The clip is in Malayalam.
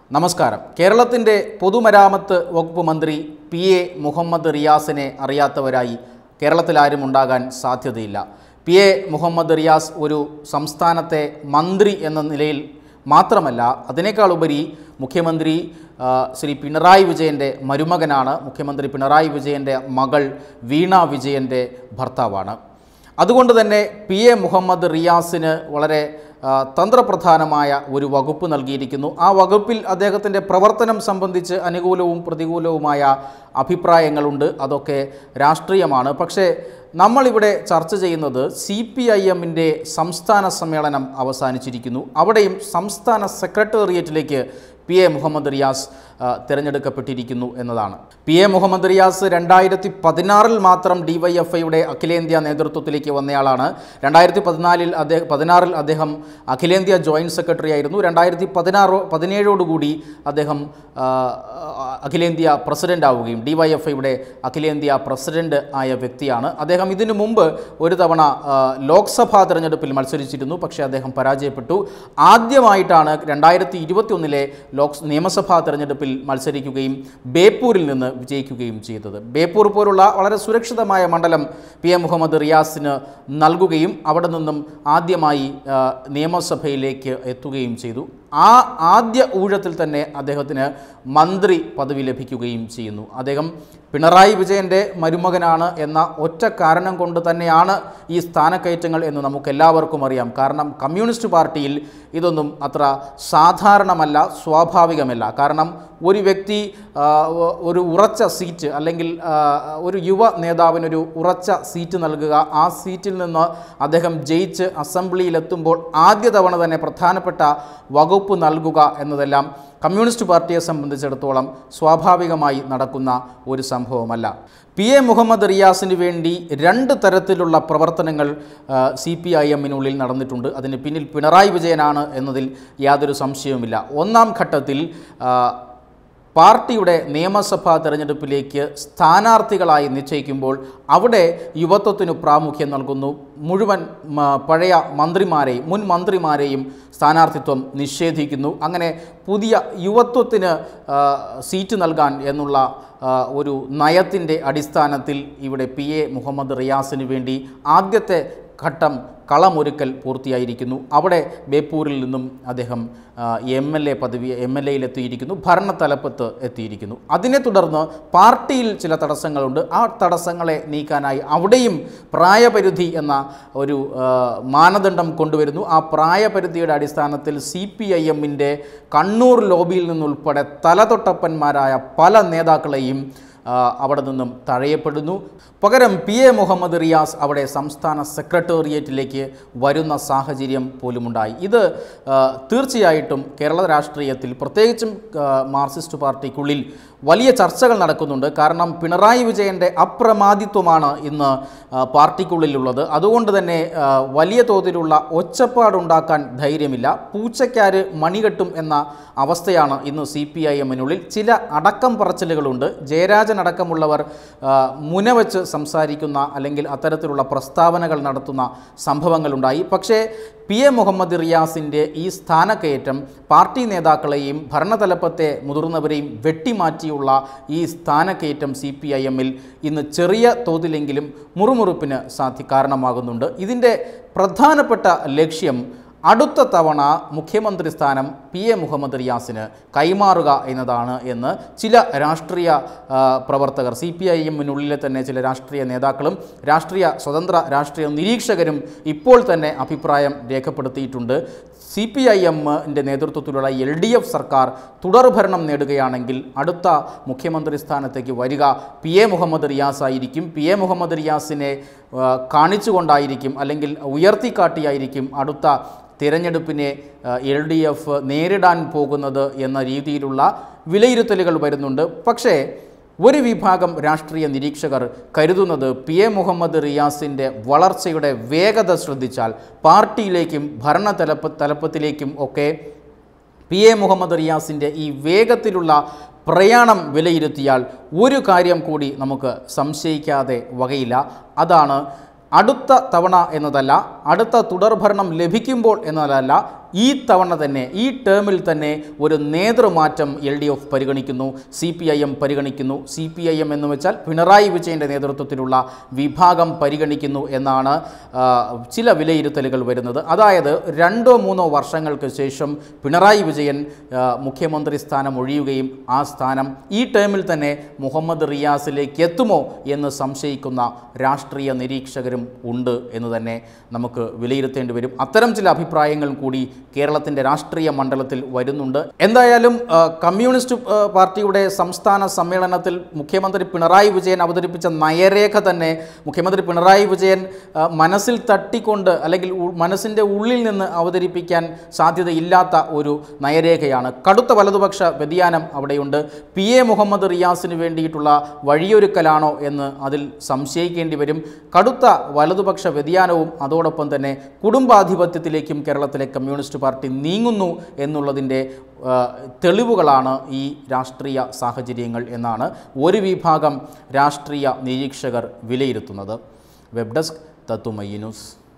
നമസ്കാരം കേരളത്തിൻ്റെ പൊതുമരാമത്ത് വകുപ്പ് മന്ത്രി പി എ മുഹമ്മദ് റിയാസിനെ അറിയാത്തവരായി കേരളത്തിൽ ആരും ഉണ്ടാകാൻ സാധ്യതയില്ല പി എ മുഹമ്മദ് റിയാസ് ഒരു സംസ്ഥാനത്തെ മന്ത്രി എന്ന നിലയിൽ മാത്രമല്ല അതിനേക്കാൾ ഉപരി മുഖ്യമന്ത്രി ആ, ശ്രീ പിണറായി വിജയൻ്റെ മരുമകനാണ് മുഖ്യമന്ത്രി പിണറായി വിജയൻ്റെ മകൾ വീണ വിജയൻ്റെ ഭർത്താവാണ് അതുകൊണ്ട് തന്നെ പി എ മുഹമ്മദ് റിയാസിന് വളരെ ആ, തന്ത്രപ്രധാനമായ ഒരു വകുപ്പ് നൽകിയിരിക്കുന്നു ആ വകുപ്പിൽ അദ്ദേഹത്തിൻ്റെ പ്രവർത്തനം സംബന്ധിച്ച് അനുകൂലവും പ്രതികൂലവുമായ അഭിപ്രായങ്ങളുണ്ട് അതൊക്കെ രാഷ്ട്രീയമാണ് പക്ഷേ നമ്മളിവിടെ ചർച്ച ചെയ്യുന്നത് സി പി ഐ എമ്മിൻ്റെ സംസ്ഥാന സമ്മേളനം അവസാനിച്ചിരിക്കുന്നു അവിടെയും സംസ്ഥാന സെക്രട്ടേറിയറ്റിലേക്ക് പി എ മുഹമ്മദ് റിയാസ് ആ, തിരഞ്ഞെടുക്കപ്പെട്ടിരിക്കുന്നു എന്നതാണ് പി എ മുഹമ്മദ് റിയാസ് രണ്ടായിരത്തി പതിനാറിൽ മാത്രം ഡിവൈഎഫ്ഐയുടെ അഖിലേന്ത്യാ നേതൃത്വത്തിലേക്ക് വന്നയാളാണ് രണ്ടായിരത്തി പതിനാലിൽ അദ്ദേഹം പതിനാറിൽ അദ്ദേഹം അഖിലേന്ത്യാ ജോയിൻറ്റ് സെക്രട്ടറി ആയിരുന്നു രണ്ടായിരത്തി പതിനാറ് പതിനേഴോടുകൂടി അദ്ദേഹം ആ, അഖിലേന്ത്യാ പ്രസിഡന്റ് ആവുകയും ഡിവൈഎഫ്ഐയുടെ അഖിലേന്ത്യാ പ്രസിഡന്റ് ആയ വ്യക്തിയാണ് അദ്ദേഹം ഇതിനു മുമ്പ് ഒരു തവണ ആ, ലോക്സഭാ തെരഞ്ഞെടുപ്പിൽ മത്സരിച്ചിരുന്നു പക്ഷേ അദ്ദേഹം പരാജയപ്പെട്ടു ആദ്യമായിട്ടാണ് രണ്ടായിരത്തി ഇരുപത്തിയൊന്നിലെ ലോക് നിയമസഭാ തെരഞ്ഞെടുപ്പിൽ മത്സരിക്കുകയും ബേപ്പൂരിൽ നിന്ന് വിജയിക്കുകയും ചെയ്തത് ബേപ്പൂർ പോലുള്ള വളരെ സുരക്ഷിതമായ മണ്ഡലം പി എ മുഹമ്മദ് റിയാസിന് നൽകുകയും അവിടെ നിന്നും ആദ്യമായി ആ, നിയമസഭയിലേക്ക് എത്തുകയും ചെയ്തു ആ ആദ്യ ഊഴത്തിൽ തന്നെ അദ്ദേഹത്തിന് മന്ത്രി പദവി ലഭിക്കുകയും ചെയ്യുന്നു അദ്ദേഹം പിണറായി വിജയൻ്റെ മരുമകനാണ് എന്ന ഒറ്റ കാരണം കൊണ്ട് തന്നെയാണ് ഈ സ്ഥാനക്കയറ്റങ്ങൾ എന്ന് നമുക്കെല്ലാവർക്കും അറിയാം കാരണം കമ്മ്യൂണിസ്റ്റ് പാർട്ടിയിൽ ഇതൊന്നും അത്ര സാധാരണമല്ല സ്വാഭാവികമല്ല കാരണം ഒരു വ്യക്തി ആ, ഒ- ഒരു ഉറച്ച സീറ്റ് അല്ലെങ്കിൽ ആ, ഒരു യുവ നേതാവിനൊരു ഉറച്ച സീറ്റ് നൽകുക ആ സീറ്റിൽ നിന്ന് അദ്ദേഹം ജയിച്ച് അസംബ്ലിയിലെത്തുമ്പോൾ ആദ്യ തവണ തന്നെ പ്രധാനപ്പെട്ട വകുപ്പ് നൽകുക എന്നതെല്ലാം കമ്മ്യൂണിസ്റ്റ് പാർട്ടിയെ സംബന്ധിച്ചിടത്തോളം സ്വാഭാവികമായി നടക്കുന്ന ഒരു സംഭവമല്ല പി എ മുഹമ്മദ് റിയാസിന് വേണ്ടി രണ്ട് തരത്തിലുള്ള പ്രവർത്തനങ്ങൾ സി പി ഐ എമ്മിനുള്ളിൽ നടന്നിട്ടുണ്ട് അതിന് പിന്നിൽ പിണറായി വിജയനാണ് എന്നതിൽ യാതൊരു സംശയവുമില്ല ഒന്നാം ഘട്ടത്തിൽ ആ, പാർട്ടിയുടെ നിയമസഭാ തെരഞ്ഞെടുപ്പിലേക്ക് സ്ഥാനാർത്ഥികളായി നിശ്ചയിക്കുമ്പോൾ അവിടെ യുവത്വത്തിനു പ്രാമുഖ്യം നൽകുന്നു മുഴുവൻ മ, പഴയ മന്ത്രിമാരെയും മുൻ മന്ത്രിമാരെയും സ്ഥാനാർത്ഥിത്വം നിഷേധിക്കുന്നു അങ്ങനെ പുതിയ യുവത്വത്തിന് ആ, സീറ്റ് നൽകാൻ എന്നുള്ള ആ, ഒരു നയത്തിൻ്റെ അടിസ്ഥാനത്തിൽ ഇവിടെ പി എ മുഹമ്മദ് റിയാസിന് വേണ്ടി ആദ്യത്തെ ഘട്ടം കളമൊരുക്കൽ പൂർത്തിയായിരിക്കുന്നു അവിടെ ബേപ്പൂരിൽ നിന്നും അദ്ദേഹം എം എൽ എ പദവി എം എൽ എത്തിയിരിക്കുന്നു ഭരണതലപ്പത്ത് എത്തിയിരിക്കുന്നു അതിനെ തുടർന്ന് പാർട്ടിയിൽ ചില തടസ്സങ്ങളുണ്ട് ആ തടസ്സങ്ങളെ നീക്കാനായി അവിടെയും പ്രായപരിധി എന്ന ഒരു ആ, മാനദണ്ഡം കൊണ്ടുവരുന്നു ആ പ്രായപരിധിയുടെ അടിസ്ഥാനത്തിൽ സി പി ഐ എമ്മിൻ്റെ കണ്ണൂർ ലോബിയിൽ നിന്നുൾപ്പെടെ തലതൊട്ടപ്പന്മാരായ പല നേതാക്കളെയും ആ, അവിടെ നിന്നും തഴയപ്പെടുന്നു പകരം പി എ മുഹമ്മദ് റിയാസ് അവിടെ സംസ്ഥാന സെക്രട്ടേറിയറ്റിലേക്ക് വരുന്ന സാഹചര്യം പോലുമുണ്ടായി ഇത് ആ, തീർച്ചയായിട്ടും കേരള രാഷ്ട്രീയത്തിൽ പ്രത്യേകിച്ചും ആ, മാർക്സിസ്റ്റ് പാർട്ടിക്കുള്ളിൽ വലിയ ചർച്ചകൾ നടക്കുന്നുണ്ട് കാരണം പിണറായി വിജയൻ്റെ അപ്രമാദിത്വമാണ് ഇന്ന് ആ, പാർട്ടിക്കുള്ളിലുള്ളത് അതുകൊണ്ട് തന്നെ ആ, വലിയ തോതിലുള്ള ഒച്ചപ്പാടുണ്ടാക്കാൻ ധൈര്യമില്ല പൂച്ചയ്ക്കാര് മണികെട്ടും എന്ന അവസ്ഥയാണ് ഇന്ന് സി പി ഐ എമ്മിനുള്ളിൽ ചില അടക്കം പറച്ചിലുകളുണ്ട് ജയരാജൻ അടക്കമുള്ളവർ ആ, മുനവച്ച് സംസാരിക്കുന്ന അല്ലെങ്കിൽ അത്തരത്തിലുള്ള പ്രസ്താവനകൾ നടത്തുന്ന സംഭവങ്ങളുണ്ടായി പക്ഷേ പി എ മുഹമ്മദ് റിയാസിൻ്റെ ഈ സ്ഥാനക്കയറ്റം പാർട്ടി നേതാക്കളെയും ഭരണതലപ്പത്തെ മുതിർന്നവരെയും വെട്ടിമാറ്റിയുള്ള ഈ സ്ഥാനക്കയറ്റം സി പി ഐ എമ്മിൽ ഇന്ന് ചെറിയ തോതിലെങ്കിലും മുറുമുറുപ്പിന് സാധ്യ കാരണമാകുന്നുണ്ട് ഇതിൻ്റെ പ്രധാനപ്പെട്ട ലക്ഷ്യം അടുത്ത തവണ മുഖ്യമന്ത്രി സ്ഥാനം പി എ മുഹമ്മദ് റിയാസിന് കൈമാറുക എന്നതാണ് എന്ന് ചില രാഷ്ട്രീയ ആ, പ്രവർത്തകർ സി പി ഐ എമ്മിനുള്ളിലെ തന്നെ ചില രാഷ്ട്രീയ നേതാക്കളും രാഷ്ട്രീയ സ്വതന്ത്ര രാഷ്ട്രീയ നിരീക്ഷകരും ഇപ്പോൾ തന്നെ അഭിപ്രായം രേഖപ്പെടുത്തിയിട്ടുണ്ട് സി പി ഐ എമ്മിൻ്റെ നേതൃത്വത്തിലുള്ള എൽ ഡി എഫ് സർക്കാർ തുടർഭരണം നേടുകയാണെങ്കിൽ അടുത്ത മുഖ്യമന്ത്രി സ്ഥാനത്തേക്ക് വരിക പി എ മുഹമ്മദ് റിയാസ് ആയിരിക്കും പി എ മുഹമ്മദ് റിയാസിനെ ആ, കാണിച്ചുകൊണ്ടായിരിക്കും അല്ലെങ്കിൽ ഉയർത്തിക്കാട്ടിയായിരിക്കും അടുത്ത തിരഞ്ഞെടുപ്പിനെ എൽ ഡി എഫ് നേരിടാൻ പോകുന്നത് എന്ന രീതിയിലുള്ള വിലയിരുത്തലുകൾ വരുന്നുണ്ട് പക്ഷേ ഒരു വിഭാഗം രാഷ്ട്രീയ നിരീക്ഷകർ കരുതുന്നത് പി എ മുഹമ്മദ് റിയാസിൻ്റെ വളർച്ചയുടെ വേഗത ശ്രദ്ധിച്ചാൽ പാർട്ടിയിലേക്കും ഭരണതലപ്പ തലപ്പത്തിലേക്കും ഒക്കെ പി എ മുഹമ്മദ് റിയാസിൻ്റെ ഈ വേഗത്തിലുള്ള പ്രയാണം വിലയിരുത്തിയാൽ ഒരു കാര്യം കൂടി നമുക്ക് സംശയിക്കാതെ വകയില്ല അതാണ് അടുത്ത തവണ എന്നതല്ല അടുത്ത തുടർഭരണം ലഭിക്കുമ്പോൾ എന്നതല്ല ഈ തവണ തന്നെ ഈ ടേമിൽ തന്നെ ഒരു നേതൃമാറ്റം എൽ ഡി എഫ് പരിഗണിക്കുന്നു സി പി ഐ എം പരിഗണിക്കുന്നു സി പി ഐ എം എന്ന് വെച്ചാൽ പിണറായി വിജയൻ്റെ നേതൃത്വത്തിലുള്ള വിഭാഗം പരിഗണിക്കുന്നു എന്നാണ് ആ, ചില വിലയിരുത്തലുകൾ വരുന്നത് അതായത് രണ്ടോ മൂന്നോ വർഷങ്ങൾക്ക് ശേഷം പിണറായി വിജയൻ ആ, മുഖ്യമന്ത്രി സ്ഥാനം ഒഴിയുകയും ആ സ്ഥാനം ഈ ടേമിൽ തന്നെ മുഹമ്മദ് റിയാസിലേക്ക് എത്തുമോ എന്ന് സംശയിക്കുന്ന രാഷ്ട്രീയ നിരീക്ഷകരും ഉണ്ട് എന്ന് തന്നെ നമുക്ക് വിലയിരുത്തേണ്ടി വരും അത്തരം ചില അഭിപ്രായങ്ങൾ കൂടി കേരളത്തിൻ്റെ രാഷ്ട്രീയ മണ്ഡലത്തിൽ വരുന്നുണ്ട് എന്തായാലും ആ, കമ്മ്യൂണിസ്റ്റ് ആ, പാർട്ടിയുടെ സംസ്ഥാന സമ്മേളനത്തിൽ മുഖ്യമന്ത്രി പിണറായി വിജയൻ അവതരിപ്പിച്ച നയരേഖ തന്നെ മുഖ്യമന്ത്രി പിണറായി വിജയൻ ആ, മനസ്സിൽ തട്ടിക്കൊണ്ട് അല്ലെങ്കിൽ ഉ- മനസ്സിൻ്റെ ഉള്ളിൽ നിന്ന് അവതരിപ്പിക്കാൻ സാധ്യതയില്ലാത്ത ഒരു നയരേഖയാണ് കടുത്ത വലതുപക്ഷ വ്യതിയാനം അവിടെയുണ്ട് പി എ മുഹമ്മദ് റിയാസിന് വേണ്ടിയിട്ടുള്ള വഴിയൊരുക്കലാണോ എന്ന് അതിൽ സംശയിക്കേണ്ടി വരും കടുത്ത വലതുപക്ഷ വ്യതിയാനവും അതോടൊപ്പം തന്നെ കുടുംബാധിപത്യത്തിലേക്കും കേരളത്തിലെ കമ്മ്യൂണിസ്റ്റ് പാർട്ടി നീങ്ങുന്നു എന്നുള്ളതിൻ്റെ ആ, തെളിവുകളാണ് ഈ രാഷ്ട്രീയ സാഹചര്യങ്ങൾ എന്നാണ് ഒരു വിഭാഗം രാഷ്ട്രീയ നിരീക്ഷകർ വിലയിരുത്തുന്നത് വെബ് ഡെസ്ക് തത്തുമയി ന്യൂസ്